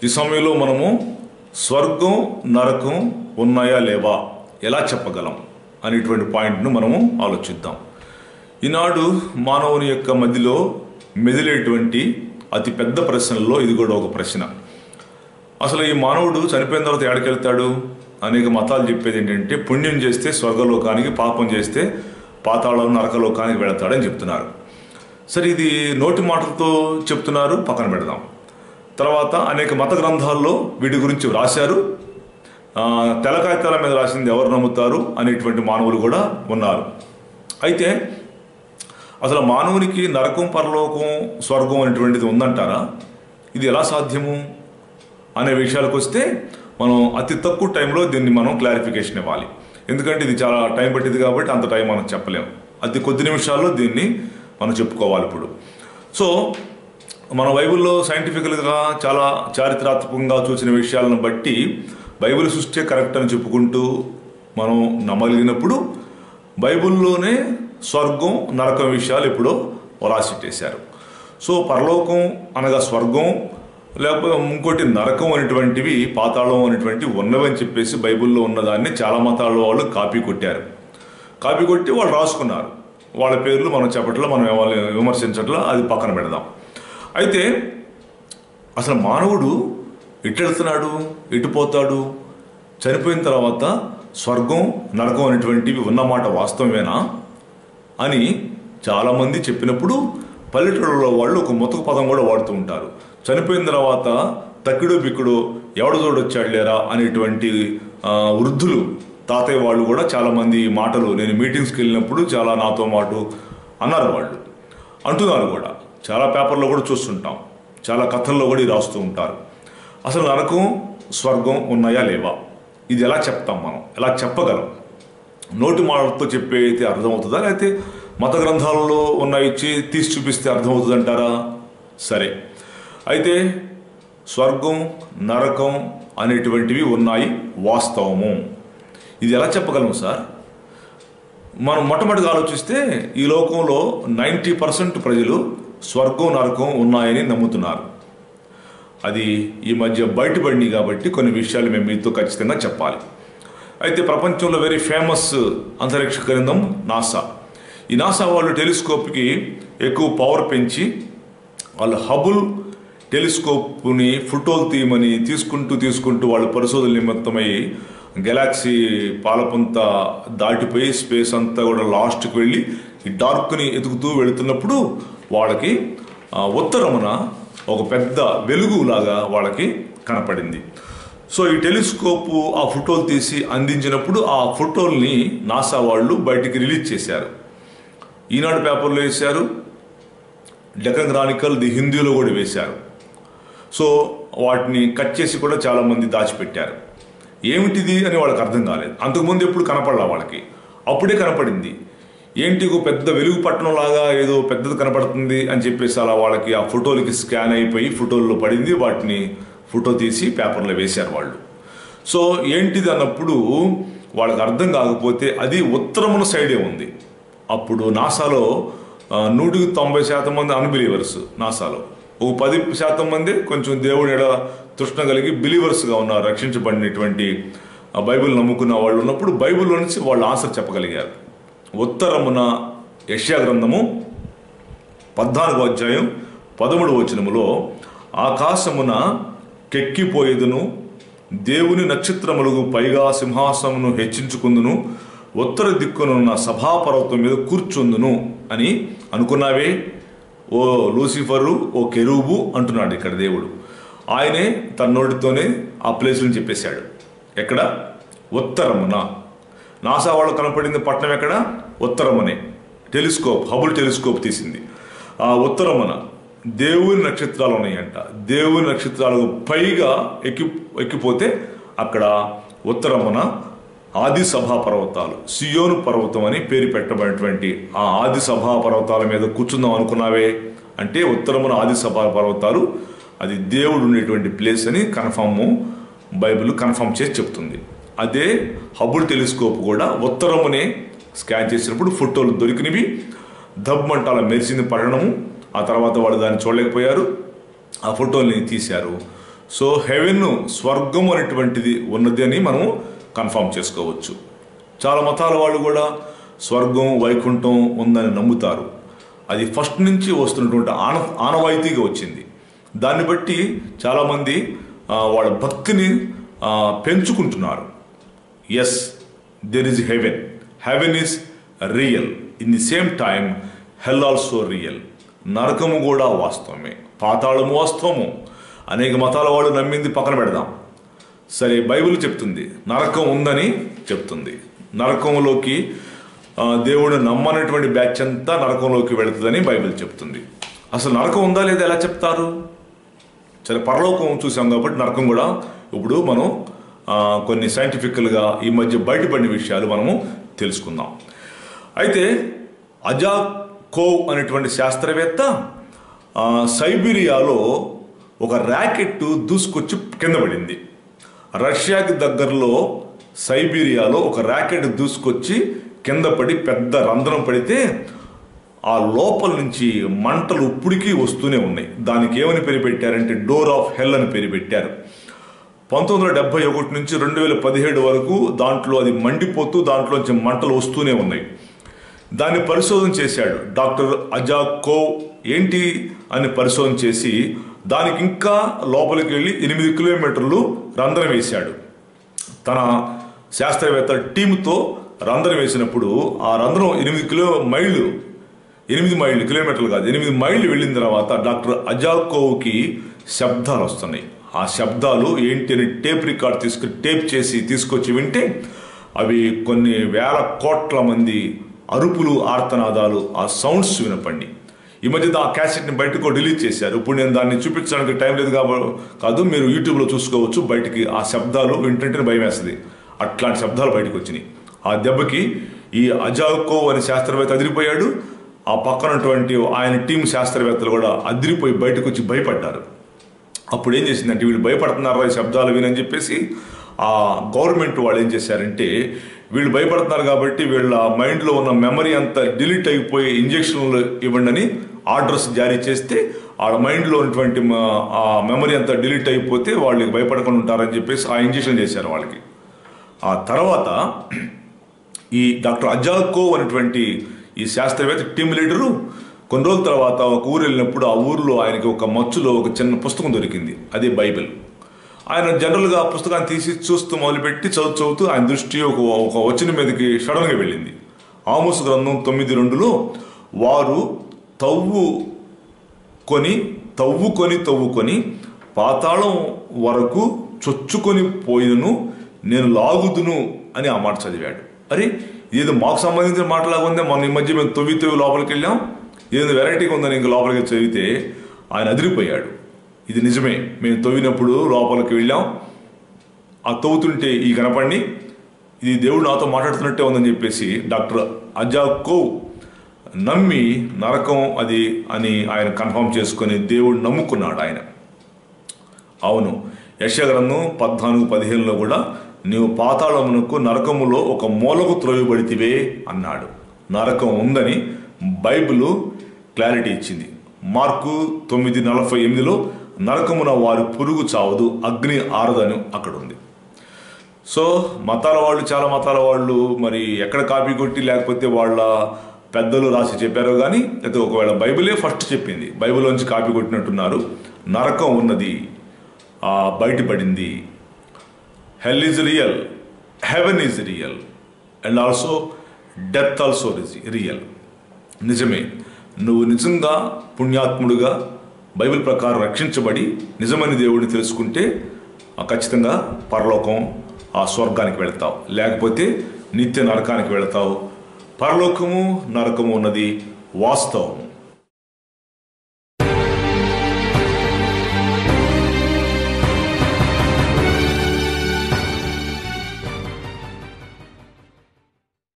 ఈ సమయంలో మనము స్వర్గం నరకం ఉన్నాయా లేవా ఎలా చెప్పగలం అనేటువంటి పాయింట్ను మనము ఆలోచిద్దాం ఈనాడు మానవుని యొక్క మధ్యలో మెదిలేటువంటి అతి పెద్ద ప్రశ్నల్లో ఇది కూడా ఒక ప్రశ్న అసలు ఈ మానవుడు చనిపోయిన తర్వాత ఎక్కడికెళ్తాడు అనేక మతాలు చెప్పేది ఏంటంటే పుణ్యం చేస్తే స్వర్గలోకానికి పాపం చేస్తే పాతాళం నరకలోకానికి వెళతాడని చెప్తున్నారు సరే ఇది నోటి మాటలతో చెప్తున్నారు పక్కన పెడదాం తర్వాత అనేక మత గ్రంథాల్లో వీటి గురించి వ్రాశారు ఆ, తెల్ల కాగితాల మీద రాసింది ఎవరు నమ్ముతారు అనేటువంటి మానవులు కూడా ఉన్నారు అయితే అసలు మానవునికి నరకం పరలోకం స్వర్గం అనేటువంటిది ఉందంటారా ఇది ఎలా సాధ్యము అనే విషయాలకు వస్తే మనం అతి తక్కువ టైంలో దీన్ని మనం క్లారిఫికేషన్ ఇవ్వాలి ఎందుకంటే ఇది చాలా టైం పట్టింది కాబట్టి అంత టైం మనం చెప్పలేం అతి కొద్ది నిమిషాల్లో దీన్ని మనం చెప్పుకోవాలి ఇప్పుడు సో మన బైబిల్లో సైంటిఫికల్గా చాలా చారిత్రాత్మకంగా చూసిన విషయాలను బట్టి బైబిల్ సృష్టి కరెక్ట్ అని చెప్పుకుంటూ మనం నమ్మగలిగినప్పుడు బైబిల్లోనే స్వర్గం నరకం విషయాలు ఎప్పుడో రాసిట్టేశారు సో పరలోకం అనగా స్వర్గం లేకపోతే ఇంకోటి నరకం అనేటువంటివి పాతాళం అనేటువంటివి ఉన్నవని చెప్పేసి బైబిల్లో ఉన్నదాన్ని చాలా మతాల వాళ్ళు కాపీ కొట్టారు కాపీ కొట్టి వాళ్ళు రాసుకున్నారు వాళ్ళ పేర్లు మనం చెప్పట్లో మనం ఎవరిని విమర్శించట్లో అది పక్కన పెడదాం అయితే అసలు మానవుడు ఎటు వెళ్తున్నాడు ఎటు పోతాడు చనిపోయిన తర్వాత స్వర్గం నరకం అనేటువంటివి ఉన్నమాట వాస్తవమేనా అని చాలామంది చెప్పినప్పుడు పల్లెటూళ్ళలో వాళ్ళు ఒక ముతక పదం కూడా వాడుతూ ఉంటారు చనిపోయిన తర్వాత తక్కిడో బిక్కుడో ఎవడు చూడొచ్చాడు లేరా అనేటువంటి ఆ, వృద్ధులు తాతయ్య వాళ్ళు కూడా చాలామంది ఈ మాటలు నేను మీటింగ్స్కి వెళ్ళినప్పుడు చాలా నాతో మాట అన్నారు వాళ్ళు అంటున్నారు కూడా చాలా పేపర్లో కూడా చూస్తుంటాం చాలా కథల్లో కూడా ఇది రాస్తూ ఉంటారు అసలు నరకం స్వర్గం ఉన్నాయా లేవా ఇది ఎలా చెప్తాం మనం ఎలా చెప్పగలం నోటి మాటలతో చెప్పే అయితే అర్థమవుతుందా లేకపోతే మత గ్రంథాలలో ఉన్న ఇచ్చి తీసి చూపిస్తే అర్థమవుతుంది అంటారా సరే అయితే స్వర్గం నరకం అనేటువంటివి ఉన్నాయి వాస్తవము ఇది ఎలా చెప్పగలం సార్ మనం మొట్టమొదటిగా ఆలోచిస్తే ఈ లోకంలో నైంటీ పర్సెంట్ ప్రజలు స్వర్గం నరకం ఉన్నాయని నమ్ముతున్నారు అది ఈ మధ్య బయటపడింది కాబట్టి కొన్ని విషయాలు మేము మీతో ఖచ్చితంగా చెప్పాలి అయితే ప్రపంచంలో వెరీ ఫేమస్ అంతరిక్ష కేంద్రం నాసా ఈ నాసా వాళ్ళు టెలిస్కోప్కి ఎక్కువ పవర్ పెంచి వాళ్ళు హబుల్ టెలిస్కోప్ని ఫోటోలు తీయమని తీసుకుంటూ తీసుకుంటూ వాళ్ళు పరిశోధన నిమిత్తమై గెలాక్సీ పాలపుంత దాటిపోయి స్పేస్ అంతా కూడా లాస్ట్కి వెళ్ళి ఈ డార్క్ని ఎతుకుతూ వెళుతున్నప్పుడు వాళ్ళకి ఆ, ఉత్తరమున ఒక పెద్ద వెలుగులాగా వాళ్ళకి కనపడింది సో ఈ టెలిస్కోప్ ఆ ఫోటోలు తీసి అందించినప్పుడు ఆ ఫోటోల్ని నాసా వాళ్ళు బయటికి రిలీజ్ చేశారు ఈనాడు పేపర్లో వేశారు డెక్కన్ క్రానికల్ ది హిందీలో కూడా వేశారు సో వాటిని కట్ చేసి కూడా చాలామంది దాచిపెట్టారు ఏమిటిది అని వాళ్ళకి అర్థం కాలేదు అంతకుముందు ఎప్పుడు కనపడలా వాళ్ళకి అప్పుడే కనపడింది ఏంటి ఒక పెద్ద వెలుగు పట్టణం లాగా ఏదో పెద్దది కనపడుతుంది అని చెప్పేసి అలా వాళ్ళకి ఆ ఫోటోలకి స్కాన్ అయిపోయి ఫోటోల్లో పడింది వాటిని ఫోటో తీసి పేపర్లో వేశారు వాళ్ళు సో ఏంటిది అన్నప్పుడు వాళ్ళకి అర్థం కాకపోతే అది ఉత్తరమున సైడే ఉంది అప్పుడు నాసాలో ఆ, నూటికి తొంభై శాతం మంది అన్బిలీవర్స్ నాసాలో ఒక పది శాతం మంది కొంచెం దేవుడి ఎడ తృష్ణ కలిగి బిలీవర్స్గా ఉన్నారు రక్షించబడినటువంటి ఆ బైబిల్ నమ్ముకున్న వాళ్ళు ఉన్నప్పుడు బైబిల్లో నుంచి వాళ్ళు ఆన్సర్ చెప్పగలిగారు ఉత్తరమున యష్యా గ్రంథము పద్నాలుగో అధ్యాయం పదమూడు వచనములో ఆకాశమున కెక్కిపోయేదును దేవుని నక్షత్రములకు పైగా సింహాసమును హెచ్చించుకుందును ఉత్తర దిక్కునున్న సభాపర్వతం మీద కూర్చుందును అని అనుకున్నావే ఓ లూసిఫరు ఓ కెరూబు అంటున్నాడు ఇక్కడ దేవుడు ఆయనే తన నోటితోనే ఆ ప్లేస్ని చెప్పేశాడు ఎక్కడ ఉత్తరమున నాసా వాళ్ళు కనపడింది పట్టణం ఎక్కడ ఉత్తరమనే టెలిస్కోప్ హబుల్ టెలిస్కోప్ తీసింది ఆ ఉత్తరమున దేవుని నక్షత్రాలు ఉన్నాయంట దేవుని నక్షత్రాలకు పైగా ఎక్కి ఎక్కిపోతే అక్కడ ఉత్తరమున ఆది సభా పర్వతాలు సియోను పర్వతం అని పేరు పెట్టబడినటువంటి ఆ ఆది సభా పర్వతాల మీద కూర్చుందాం అనుకున్నావే అంటే ఉత్తరమున ఆది సభా పర్వతాలు అది దేవుడు ఉండేటువంటి ప్లేస్ అని కన్ఫర్మ్ బైబిల్ కన్ఫర్మ్ చేసి చెప్తుంది అదే హబుల్ టెలిస్కోప్ కూడా ఉత్తరమునే స్కాన్ చేసినప్పుడు ఫోటోలు దొరికినవి దబ్మంటాల మెరిసింది పడడము ఆ తర్వాత వాళ్ళు దాన్ని చూడలేకపోయారు ఆ ఫోటోల్ని తీశారు సో హెవెన్ స్వర్గం అనేటువంటిది ఉన్నది అని మనము కన్ఫర్మ్ చేసుకోవచ్చు చాలా మతాల వాళ్ళు కూడా స్వర్గం వైకుంఠం ఉందని నమ్ముతారు అది ఫస్ట్ నుంచి వస్తున్నటువంటి ఆన ఆనవాయితీగా వచ్చింది దాన్ని బట్టి చాలామంది ఆ, వాళ్ళ భక్తిని ఆ, పెంచుకుంటున్నారు yes there is heaven heaven is real in the same time hell also real నరకము కూడా వాస్తవమే పాతాళము వాస్తవము అనేక మతాల వాళ్ళు నమ్మింది పక్కన పెడదాం సరే బైబిల్ చెప్తుంది నరకం ఉందని చెప్తుంది నరకంలోకి ఆ, దేవుడు నమ్మనటువంటి బ్యాచ్ అంతా నరకంలోకి వెళుతుందని బైబిల్ చెప్తుంది అసలు నరకం ఉందా లేదా ఎలా చెప్తారు సరే పరలోకం చూసాం కాబట్టి నరకం కూడా ఇప్పుడు మనం ఆ, కొన్ని సైంటిఫికల్గా ఈ మధ్య బయటపడిన విషయాలు మనము తెలుసుకుందాం అయితే అజాకోవ్ అనేటువంటి శాస్త్రవేత్త ఆ, సైబీరియాలో ఒక ర్యాకెట్ దూసుకొచ్చి కింద పడింది రష్యాకి దగ్గరలో సైబీరియాలో ఒక ర్యాకెట్ దూసుకొచ్చి కింద పడి పెద్ద రంధ్రం పడితే ఆ లోపల నుంచి మంటలు ఇప్పటికీ వస్తూనే ఉన్నాయి దానికి ఏమని పేరు పెట్టారంటే డోర్ ఆఫ్ హెల్ అని పేరు పెట్టారు పంతొమ్మిది వందల డెబ్బై ఒకటి నుంచి రెండు వేల పదిహేడు వరకు దాంట్లో అది మండిపోతూ దాంట్లోంచి మంటలు వస్తూనే ఉన్నాయి దాన్ని పరిశోధన చేశాడు డాక్టర్ అజాకో ఏంటి అని పరిశోధన చేసి దానికి ఇంకా లోపలికి వెళ్ళి ఎనిమిది కిలోమీటర్లు రంధ్రం వేశాడు తన శాస్త్రవేత్త టీంతో రంధ్రం వేసినప్పుడు ఆ రంధ్రం ఎనిమిది కిలో మైళ్ళు ఎనిమిది మైళ్ళు కిలోమీటర్లు కాదు ఎనిమిది మైళ్ళు వెళ్ళిన తర్వాత డాక్టర్ అజాకోవ్కి శబ్దాలు వస్తున్నాయి ఆ శబ్దాలు ఏంటి అని టేప్ రికార్డ్ తీసుకు టేప్ చేసి తీసుకొచ్చి వింటే అవి కొన్ని వేల కోట్ల మంది అరుపులు ఆర్తనాదాలు ఆ సౌండ్స్ వినపండి ఈ మధ్య ఆ క్యాసెట్ని బయటకు డిలీట్ చేశారు ఇప్పుడు నేను దాన్ని చూపించడానికి టైం లేదు కాబట్టి కాదు మీరు యూట్యూబ్లో చూసుకోవచ్చు బయటికి ఆ శబ్దాలు వింటుంటే భయం వేస్తుంది అట్లాంటి శబ్దాలు బయటకు వచ్చినాయి ఆ దెబ్బకి ఈ అజాకో అనే శాస్త్రవేత్త అదిరిపోయాడు ఆ పక్కనటువంటి ఆయన టీం శాస్త్రవేత్తలు కూడా అదిరిపోయి బయటకు వచ్చి భయపడ్డారు అప్పుడు ఏం చేసిందంటే వీళ్ళు భయపడుతున్నారు ఈ శబ్దాలు వినని చెప్పేసి ఆ గవర్నమెంట్ వాళ్ళు ఏం చేశారంటే వీళ్ళు భయపడుతున్నారు కాబట్టి వీళ్ళ మైండ్లో ఉన్న మెమరీ అంతా డిలీట్ అయిపోయి ఇంజక్షన్లు ఇవ్వండి అని ఆర్డర్స్ జారీ చేస్తే వాళ్ళ మైండ్లో ఉన్నటువంటి మ- ఆ మెమరీ అంతా డిలీట్ అయిపోతే వాళ్ళకి భయపడకుండా ఉంటారని చెప్పేసి ఆ ఇంజక్షన్ చేశారు వాళ్ళకి ఆ తర్వాత ఈ డాక్టర్ అజాకో అనేటువంటి ఈ శాస్త్రవేత్త టీమ్ లీడరు కొన్ని రోజుల తర్వాత ఒక ఊరు వెళ్ళినప్పుడు ఆ ఊరిలో ఆయనకి ఒక మచ్చులో ఒక చిన్న పుస్తకం దొరికింది అదే బైబిల్ ఆయన జనరల్గా ఆ పుస్తకాన్ని తీసి చూస్తూ మొదలుపెట్టి చదువు చదువుతూ ఆయన దృష్టి ఒక ఒక వచన మీదకి సడన్గా వెళ్ళింది ఆమోస్ గ్రంథం తొమ్మిది రెండులో వారు తవ్వు కొని తవ్వుకొని తవ్వుకొని పాతాళం వరకు చొచ్చుకొని పోయినను నేను లాగుదును అని ఆ మాట చదివాడు అరే ఇదేదో మాకు సంబంధించిన మాటలాగా ఉందే మొన్న ఈ మధ్య మేము తవ్వి తవ్వి లోపలికి వెళ్ళాం ఇదేదో వెరైటీగా ఉందని ఇంకా లోపలికి చదివితే ఆయన అదిరిపోయాడు ఇది నిజమే మేము తవ్వినప్పుడు లోపలికి వెళ్ళాం ఆ తవ్వుతుంటే ఈ కనపడి ఇది దేవుడు నాతో మాట్లాడుతున్నట్టే ఉందని చెప్పేసి డాక్టర్ అజాకో నమ్మి నరకం అది అని ఆయన కన్ఫర్మ్ చేసుకొని దేవుడు నమ్ముకున్నాడు ఆయన అవును యశగ్రంథం పద్నాలుగు పదిహేనులో కూడా నీవు పాతాళమునకు నరకములో ఒక మూలకు త్రోయబడితివే అన్నాడు నరకం ఉందని బైబిల్ క్లారిటీ ఇచ్చింది మార్కు తొమ్మిది నలభై ఎనిమిదిలో నరకమున వారి పురుగు చావదు అగ్ని ఆరదని అక్కడ ఉంది సో మతాల వాళ్ళు చాలా మతాల వాళ్ళు మరి ఎక్కడ కాపీ కొట్టి లేకపోతే వాళ్ళ పెద్దలు రాసి చెప్పారో కానీ లేకపోతే ఒకవేళ బైబిలే ఫస్ట్ చెప్పింది బైబిల్లోంచి కాపీ కొట్టినట్టున్నారు నరకం ఉన్నది ఆ బయటపడింది hell is real heaven is real and also death also is real నిజమే నువ్వు నిజంగా పుణ్యాత్ముడుగా బైబిల్ ప్రకారం రక్షించబడి నిజమైన దేవుడిని తెలుసుకుంటే ఆ ఖచ్చితంగా పరలోకం ఆ స్వర్గానికి వెళ్తావు లేకపోతే నిత్య నరకానికి వెళ్తావు పరలోకము నరకము ఉన్నది వాస్తవం